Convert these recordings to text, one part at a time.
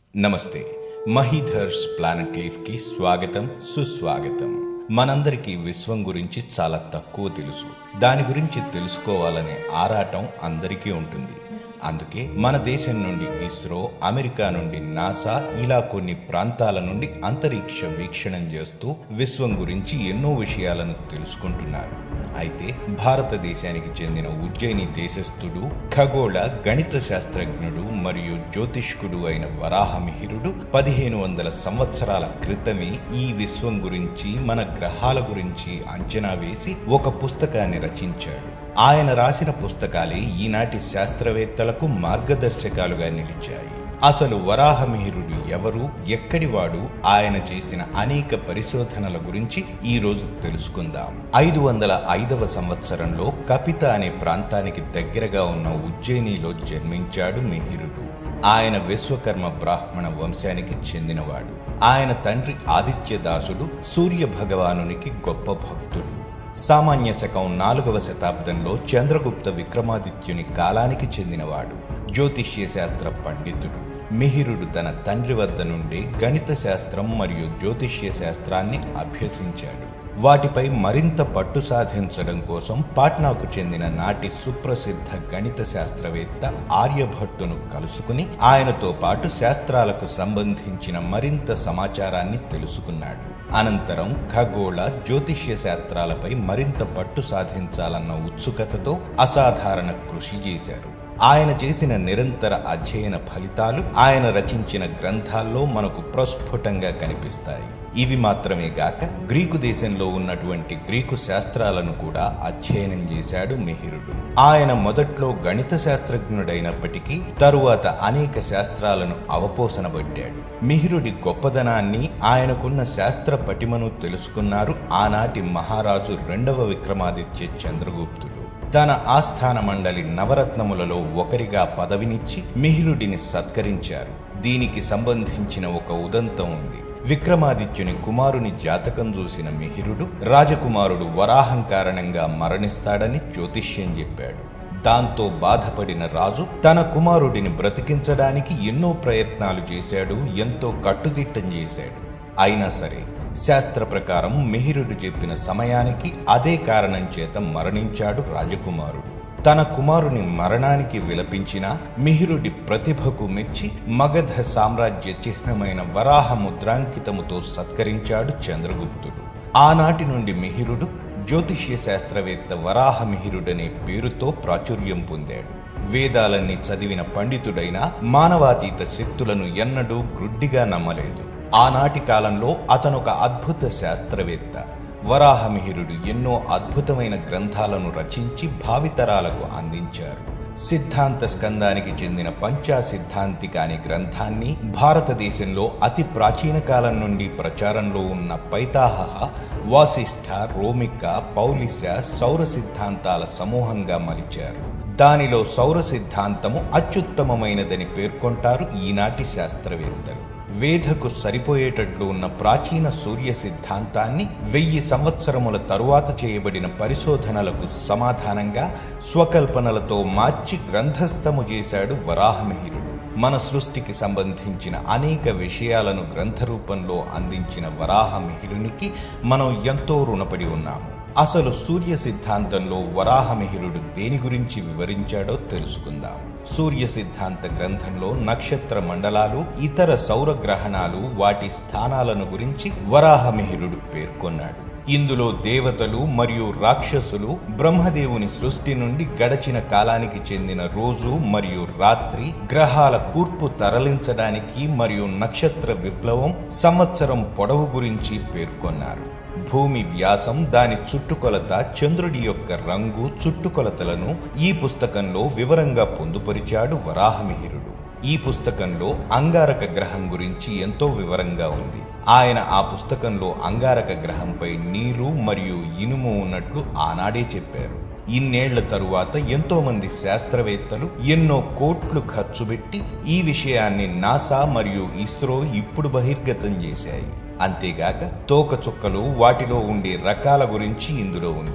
నమస్తే మహీధర్స్ planet leaf కి స్వాగతం సుస్వాగతం మనందరికీ విశ్వం గురించి చాలా తక్కువ తెలుసు దాని గురించి తెలుసుకోవాలనే ఆరాటం అందరికీ ఉంటుంది అందుకే మన దేశం నుండి ఇస్రో అమెరికా నుండి నాసా ఇలా కొన్ని ప్రాంతాల నుండి అంతరిక్ష వీక్షణం చేస్తూ విశ్వం గురించి ఎన్నో విషయాలను తెలుసుకుంటున్నారు అయితే భారతదేశానికి చెందిన ఉజ్జయిని దేశస్థుడు ఖగోళ గణిత శాస్త్రజ్ఞుడు మరియు జ్యోతిష్కుడు అయిన వరాహమిహిరుడు పదిహేను వందల సంవత్సరాల క్రితమే ఈ విశ్వం గురించి మన గ్రహాల గురించి అంచనా వేసి ఒక పుస్తకాన్ని రచించాడు ఆయన రాసిన పుస్తకాలే ఈనాటి శాస్త్రవేత్తలకు మార్గదర్శకాలుగా నిలిచాయి అసలు వరాహమిహిరుడు ఎవరు ఎక్కడివాడు ఆయన చేసిన అనేక పరిశోధనల గురించి ఈ రోజు తెలుసుకుందాం ఐదు వందల ఐదవ సంవత్సరంలో కపిత అనే ప్రాంతానికి దగ్గరగా ఉన్న ఉజ్జయినిలో జన్మించాడు మిహిరుడు ఆయన విశ్వకర్మ బ్రాహ్మణ వంశానికి చెందినవాడు ఆయన తండ్రి ఆదిత్యదాసుడు సూర్య భగవానునికి గొప్ప భక్తుడు సామాన్య శకం నాలుగవ శతాబ్దంలో చంద్రగుప్త విక్రమాదిత్యుని కాలానికి చెందినవాడు జ్యోతిష్య శాస్త్ర పండితుడు మిహిరుడు తన తండ్రి వద్ద నుండి గణిత శాస్త్రం మరియు జ్యోతిష్య శాస్త్రాన్ని అభ్యసించాడు వాటిపై మరింత పట్టు సాధించడం కోసం పాట్నాకు చెందిన నాటి సుప్రసిద్ధ గణిత శాస్త్రవేత్త ఆర్యభట్టును కలుసుకుని ఆయనతో పాటు శాస్త్రాలకు సంబంధించిన మరింత సమాచారాన్ని తెలుసుకున్నాడు అనంతరం ఖగోళ జ్యోతిష్య శాస్త్రాలపై మరింత పట్టు సాధించాలన్న ఉత్సుకతతో అసాధారణ కృషి చేశారు ఆయన చేసిన నిరంతర అధ్యయన ఫలితాలు ఆయన రచించిన గ్రంథాల్లో మనకు ప్రస్ఫుటంగా కనిపిస్తాయి ఇవి మాత్రమే గాక గ్రీకు దేశంలో ఉన్నటువంటి గ్రీకు శాస్త్రాలను కూడా అధ్యయనం చేశాడు మిహిరుడు ఆయన మొదట్లో గణిత శాస్త్రజ్ఞుడైనప్పటికీ తరువాత అనేక శాస్త్రాలను అవపోసనబట్టాడు మిహిరుడి గొప్పదనాన్ని ఆయనకున్న శాస్త్ర పటిమను తెలుసుకున్నారు ఆనాటి మహారాజు రెండవ విక్రమాదిత్య చంద్రగుప్తుడు తన ఆస్థాన మండలి నవరత్నములలో ఒకరిగా పదవినిచ్చి మిహిరుడిని సత్కరించారు దీనికి సంబంధించిన ఒక ఉదంతం ఉంది విక్రమాదిత్యుని కుమారుని జాతకం చూసిన మిహిరుడు రాజకుమారుడు వరాహం కారణంగా మరణిస్తాడని జ్యోతిష్యం చెప్పాడు దాంతో బాధపడిన రాజు తన కుమారుడిని బ్రతికించడానికి ఎన్నో ప్రయత్నాలు చేశాడు ఎంతో కట్టుదిట్టం చేశాడు అయినా సరే శాస్త్ర ప్రకారం మిహిరుడు చెప్పిన సమయానికి అదే కారణం చేత మరణించాడు రాజకుమారుడు తన కుమారుని మరణానికి విలపించిన మిహిరుడి ప్రతిభకు మెచ్చి మగధ సామ్రాజ్య చిహ్నమైన వరాహ ముద్రాంకితముతో సత్కరించాడు చంద్రగుప్తుడు ఆనాటి నుండి మిహిరుడు జ్యోతిష్య శాస్త్రవేత్త వరాహ మిహిరుడనే పేరుతో ప్రాచుర్యం పొందాడు వేదాలన్నీ చదివిన పండితుడైన మానవాతీత శక్తులను ఎన్నడూ గ్రుడ్డిగా నమ్మలేదు ఆనాటి కాలంలో అతనొక అద్భుత శాస్త్రవేత్త వరాహమిహిరుడు ఎన్నో అద్భుతమైన గ్రంథాలను రచించి భావితరాలకు అందించారు సిద్ధాంత స్కందానికి చెందిన పంచా సిద్ధాంతిక అనే గ్రంథాన్ని భారతదేశంలో అతి ప్రాచీన కాలం నుండి ప్రచారంలో ఉన్న పైతాహ వాసిష్ఠ రోమిక పౌలిస సౌర సిద్ధాంతాల సమూహంగా మలిచారు దానిలో సౌర సిద్ధాంతము అత్యుత్తమమైనదని పేర్కొంటారు ఈనాటి శాస్త్రవేత్తలు వేదకు సరిపోయేటట్లు ఉన్న ప్రాచీన సూర్య సిద్ధాంతాన్ని వెయ్యి సంవత్సరముల తరువాత చేయబడిన పరిశోధనలకు సమాధానంగా స్వకల్పనలతో మార్చి గ్రంథస్థము చేశాడు వరాహమిహిరుడు మన సృష్టికి సంబంధించిన అనేక విషయాలను గ్రంథ రూపంలో అందించిన వరాహమిహిరునికి మనం ఎంతో రుణపడి ఉన్నాము అసలు సూర్య సిద్ధాంతంలో వరాహమిహిరుడు దేని గురించి వివరించాడో తెలుసుకుందాం సూర్య సిద్ధాంత గ్రంథంలో నక్షత్ర మండలాలు ఇతర సౌర గ్రహణాలు వాటి స్థానాలను గురించి వరాహమిహిరుడు పేర్కొన్నాడు ఇందులో దేవతలు మరియు రాక్షసులు బ్రహ్మదేవుని సృష్టి నుండి గడచిన కాలానికి చెందిన రోజు మరియు రాత్రి గ్రహాల కూర్పు తరలించడానికి మరియు నక్షత్ర విప్లవం సంవత్సరం పొడవు గురించి పేర్కొన్నారు భూమి వ్యాసం దాని చుట్టుకొలత చంద్రుడి యొక్క రంగు చుట్టుకొలతలను ఈ పుస్తకంలో వివరంగా పొందుపరిచాడు వరాహమిహిరుడు ఈ పుస్తకంలో అంగారక గ్రహం గురించి ఎంతో వివరంగా ఉంది ఆయన ఆ పుస్తకంలో అంగారక గ్రహంపై నీరు మరియు ఇనుము ఉన్నట్లు ఆనాడే చెప్పారు ఇన్నేళ్ల తరువాత ఎంతో మంది శాస్త్రవేత్తలు ఎన్నో కోట్లు ఖర్చు పెట్టి ఈ విషయాన్ని నాసా మరియు ఇస్రో ఇప్పుడు బహిర్గతం చేశాయి అంతేగాక తోక చుక్కలు వాటిలో ఉండే రకాల గురించి ఇందులో ఉంది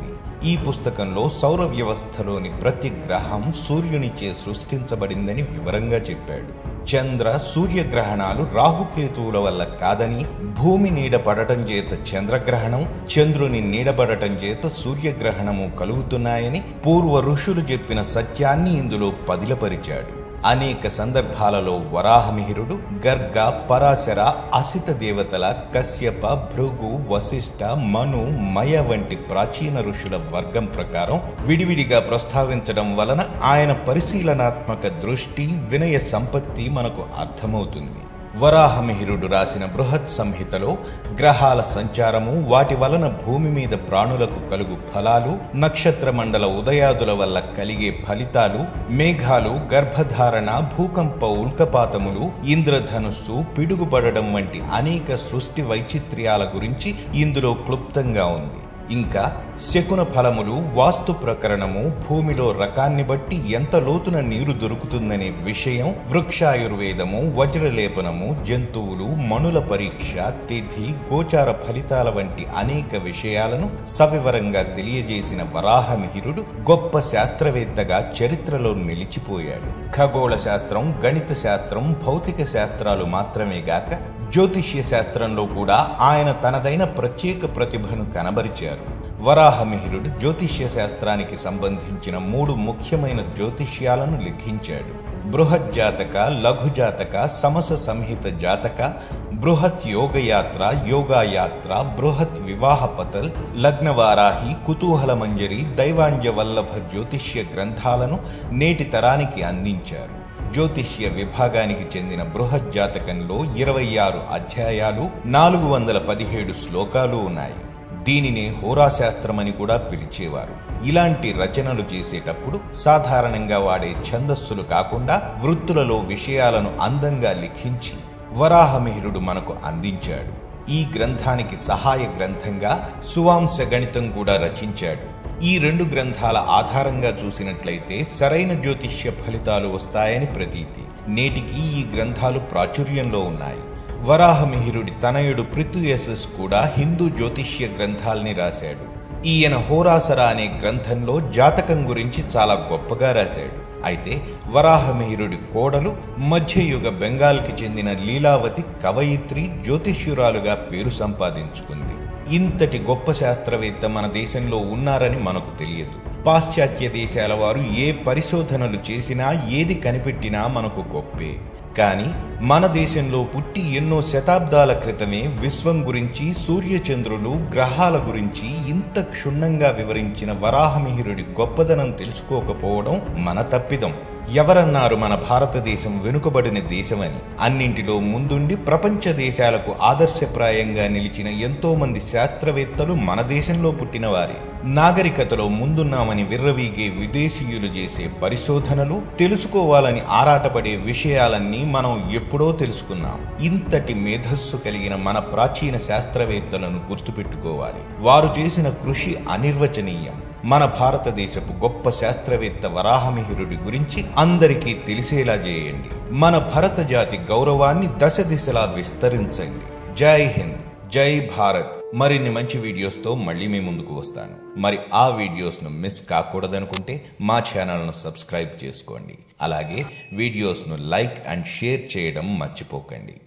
ఈ పుస్తకంలో సౌర వ్యవస్థలోని ప్రతి గ్రహం సూర్యునిచే సృష్టించబడిందని వివరంగా చెప్పాడు చంద్ర సూర్యగ్రహణాలు రాహుకేతువుల వల్ల కాదని భూమి నీడపడటం చేత చంద్రగ్రహణం చంద్రుని నీడబడటం చేత సూర్యగ్రహణము కలుగుతున్నాయని పూర్వ ఋషులు చెప్పిన సత్యాన్ని ఇందులో పదిలపరిచాడు అనేక సందర్భాలలో వరాహమిహిరుడు గర్గ పరాశర అసిత దేవతల కశ్యప భృగు వశిష్ఠ మను మయ వంటి ప్రాచీన ఋషుల వర్గం ప్రకారం విడివిడిగా ప్రస్తావించడం వలన ఆయన పరిశీలనాత్మక దృష్టి వినయ సంపత్తి మనకు అర్థమవుతుంది వరాహమిహిరుడు రాసిన బృహత్ సంహితలో గ్రహాల సంచారము వాటి వలన భూమి మీద ప్రాణులకు కలుగు ఫలాలు నక్షత్ర మండల ఉదయాదుల వల్ల కలిగే ఫలితాలు మేఘాలు గర్భధారణ భూకంప ఉల్కపాతములు ఇంద్రధనుస్సు పిడుగుపడడం వంటి అనేక సృష్టి వైచిత్ర్యాల గురించి ఇందులో క్లుప్తంగా ఉంది ఇంకా శకున ఫలములు వాస్తు ప్రకరణము భూమిలో రకాన్ని బట్టి ఎంత లోతున నీరు దొరుకుతుందనే విషయం వృక్షాయుర్వేదము వజ్రలేపనము జంతువులు మణుల పరీక్ష తిథి గోచార ఫలితాల వంటి అనేక విషయాలను సవివరంగా తెలియజేసిన వరాహమిహిరుడు గొప్ప శాస్త్రవేత్తగా చరిత్రలో నిలిచిపోయాడు ఖగోళ శాస్త్రం గణిత శాస్త్రం భౌతిక శాస్త్రాలు మాత్రమే గాక జ్యోతిష్య శాస్త్రంలో కూడా ఆయన తనదైన ప్రత్యేక ప్రతిభను కనబరిచారు వరాహమిహిరుడు జ్యోతిష్య శాస్త్రానికి సంబంధించిన మూడు ముఖ్యమైన జ్యోతిష్యాలను లిఖించాడు బృహత్ జాతక లఘు జాతక సమస సంహిత జాతక బృహత్ యోగయాత్ర యోగాయాత్ర బృహత్ వివాహ పతల్ లగ్నవారాహి కుతూహల మంజరి దైవాంజ వల్లభ జ్యోతిష్య గ్రంథాలను నేటి తరానికి అందించారు జ్యోతిష్య విభాగానికి చెందిన బృహత్ జాతకంలో ఇరవై ఆరు అధ్యాయాలు నాలుగు వందల పదిహేడు శ్లోకాలు ఉన్నాయి దీనినే హోరాశాస్త్రమని కూడా పిలిచేవారు ఇలాంటి రచనలు చేసేటప్పుడు సాధారణంగా వాడే ఛందస్సులు కాకుండా వృత్తులలో విషయాలను అందంగా లిఖించి వరాహమిహిరుడు మనకు అందించాడు ఈ గ్రంథానికి సహాయ గ్రంథంగా సువాంశ గణితం కూడా రచించాడు ఈ రెండు గ్రంథాల ఆధారంగా చూసినట్లయితే సరైన జ్యోతిష్య ఫలితాలు వస్తాయని ప్రతీతి నేటికి ఈ గ్రంథాలు ప్రాచుర్యంలో ఉన్నాయి వరాహమిహిరుడి తనయుడు పృథుయసస్ కూడా హిందూ జ్యోతిష్య గ్రంథాల్ని రాశాడు ఈయన హోరాసర అనే గ్రంథంలో జాతకం గురించి చాలా గొప్పగా రాశాడు అయితే వరాహమిహిరుడి కోడలు మధ్యయుగ బెంగాల్కి చెందిన లీలావతి కవయిత్రి జ్యోతిష్యురాలుగా పేరు సంపాదించుకుంది ఇంతటి గొప్ప శాస్త్రవేత్త మన దేశంలో ఉన్నారని మనకు తెలియదు పాశ్చాత్య దేశాల వారు ఏ పరిశోధనలు చేసినా ఏది కనిపెట్టినా మనకు గొప్పే కానీ మన దేశంలో పుట్టి ఎన్నో శతాబ్దాల క్రితమే విశ్వం గురించి సూర్యచంద్రులు గ్రహాల గురించి ఇంత క్షుణ్ణంగా వివరించిన వరాహమిహిరుడి గొప్పదనం తెలుసుకోకపోవడం మన తప్పిదం ఎవరన్నారు మన భారతదేశం వెనుకబడిన దేశమని అన్నింటిలో ముందుండి ప్రపంచ దేశాలకు ఆదర్శప్రాయంగా నిలిచిన ఎంతో మంది శాస్త్రవేత్తలు మన దేశంలో పుట్టిన వారే నాగరికతలో ముందున్నామని విర్రవీగే విదేశీయులు చేసే పరిశోధనలు తెలుసుకోవాలని ఆరాటపడే విషయాలన్నీ మనం ఎప్పుడో తెలుసుకున్నాం ఇంతటి మేధస్సు కలిగిన మన ప్రాచీన శాస్త్రవేత్తలను గుర్తుపెట్టుకోవాలి వారు చేసిన కృషి అనిర్వచనీయం మన భారతదేశపు గొప్ప శాస్త్రవేత్త వరాహమిహిరుడి గురించి అందరికీ తెలిసేలా చేయండి మన భరత జాతి గౌరవాన్ని దశ దిశలా విస్తరించండి జై హింద్ జై భారత్ మరిన్ని మంచి వీడియోస్తో మళ్ళీ మీ ముందుకు వస్తాను మరి ఆ వీడియోస్ను మిస్ కాకూడదనుకుంటే మా ఛానల్ను సబ్స్క్రైబ్ చేసుకోండి అలాగే వీడియోస్ను లైక్ అండ్ షేర్ చేయడం మర్చిపోకండి